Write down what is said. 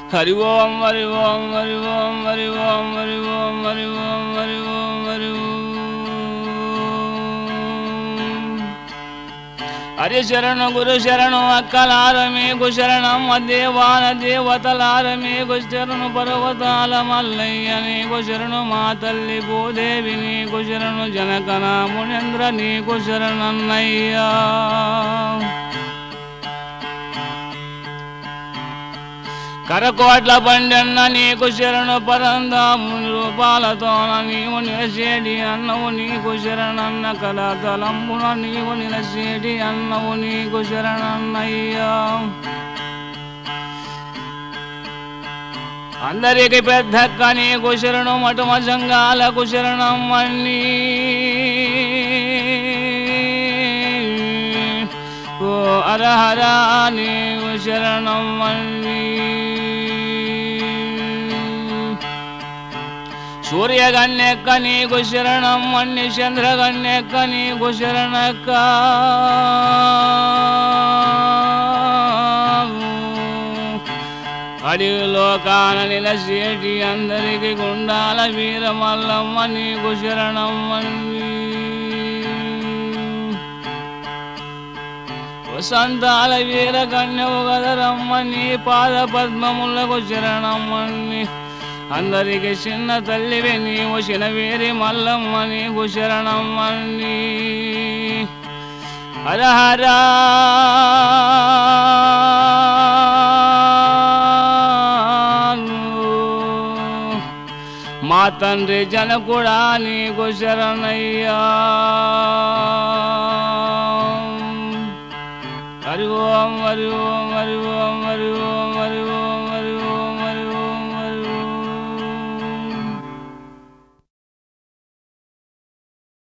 హరి ఓం హరి ఓం హరి ఓం హరి ఓం హరి ఓం హరి ఓం హరి ఓం హరి ఓం హరి శరణు గురు శరణు అక్కలార మీకు శరణం దేవాన దేవతలార మీకు శరణు పర్వతాల మల్లయ్య నీకు శరణు మా తల్లి భూదేవి నీకు శరణు జనకన మునేంద్ర నీకు శరణన్నయ్యా కరకోట్ల బండన్న నీకు శరణు పరందాము రూపాలతోన నీవు నిలసేటి అన్నవు నీకు శరణన్న కలతలంబున నీవు నిలసేటి అన్నవు నీకు శరణన్నయ్యా అందరికి పెద్దక్క నీకు శరణు మటుమ సంఘాలకు శరణం అన్నీ ఓ అరహరా నీవు శరణం అన్నీ సూర్యగణ్యక్క నీకు శరణం అన్ని చంద్రగణ్యక్క నీకు శరణక్క అడవిలో కాన నిలసేటి అందరికి గుండాల వీరమల్లమ్మ నీకు శరణం అన్నీ వసంతాల వీర కన్యవు గదరమ్మ నీ పాద పద్మములకు శరణమ్మని అందరికి చిన్న తల్లివి నీవు చినవేరి మల్లమ్మ నీకు శరణమ్మని హరహరా మా తండ్రి జనకుడా నీకు శరణయ్యా హరి ఓం హరి ఓం హరి ఓం హరి ఓం హరి ఓం